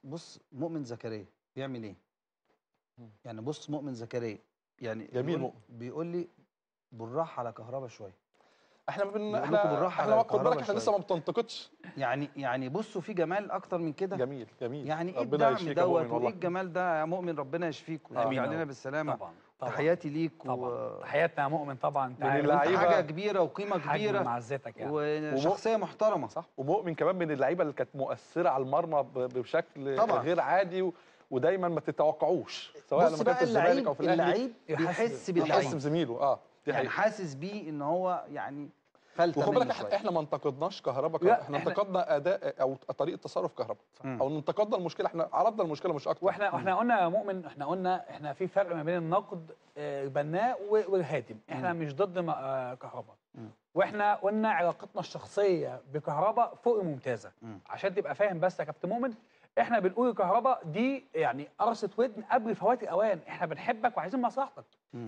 بص مؤمن زكريا بيعمل ايه مم. يعني بص مؤمن زكريا يعني جميل بيقول, مؤمن. بيقول لي بالراحه على كهربا شويه احنا بن... بيقول احنا لكم بالراحة احنا على ما خد بالك الكهرباء احنا لسه شوية. ما بتنتقدش يعني يعني بصوا في جمال اكتر من كده جميل جميل يعني ايه ربنا الدعم يشفيك يا دوت مؤمن وايه والله الجمال ده يا مؤمن ربنا يشفيك آمين ويرجع يا لنا رب. بالسلامه طبعا طبعا تحياتي ليك طبعا تحياتنا يا مؤمن طبعا انت من عارف اللعيبة- وانت حاجه كبيره وقيمه حجم كبيره معزتك يعني وشخصيه محترمه صح ومؤمن كمان من اللعيبه اللي كانت مؤثره على المرمى ب- بشكل طبعا. غير عادي و... ودايما ما تتوقعوش سواء بص لما بقى كان في الزمالك اللعيب او في الاهلي اللعيب يحس- بيحس يحس باللعيب يحس بزميله اه دي يعني حقيقة. حاسس بيه ان هو يعني فلتة وخد منه بالك شويه احنا, احنا ما انتقدناش كهرباء لا، احنا إحنا- انتقدنا اداء او طريقه تصرف كهرباء مم. او انتقدنا المشكله احنا عرضنا المشكله مش اكتر واحنا احنا قلنا يا مؤمن احنا قلنا احنا في فرق ما بين النقد آه، بناء و- والهادم احنا مش ضد م- آه، كهرباء مم. واحنا قلنا علاقتنا الشخصيه بكهرباء فوق الممتازه مم. عشان تبقى فاهم بس يا كابتن مؤمن احنا بنقول كهرباء دي يعني قرصه ودن قبل فوات الاوان احنا بنحبك وعايزين مصلحتك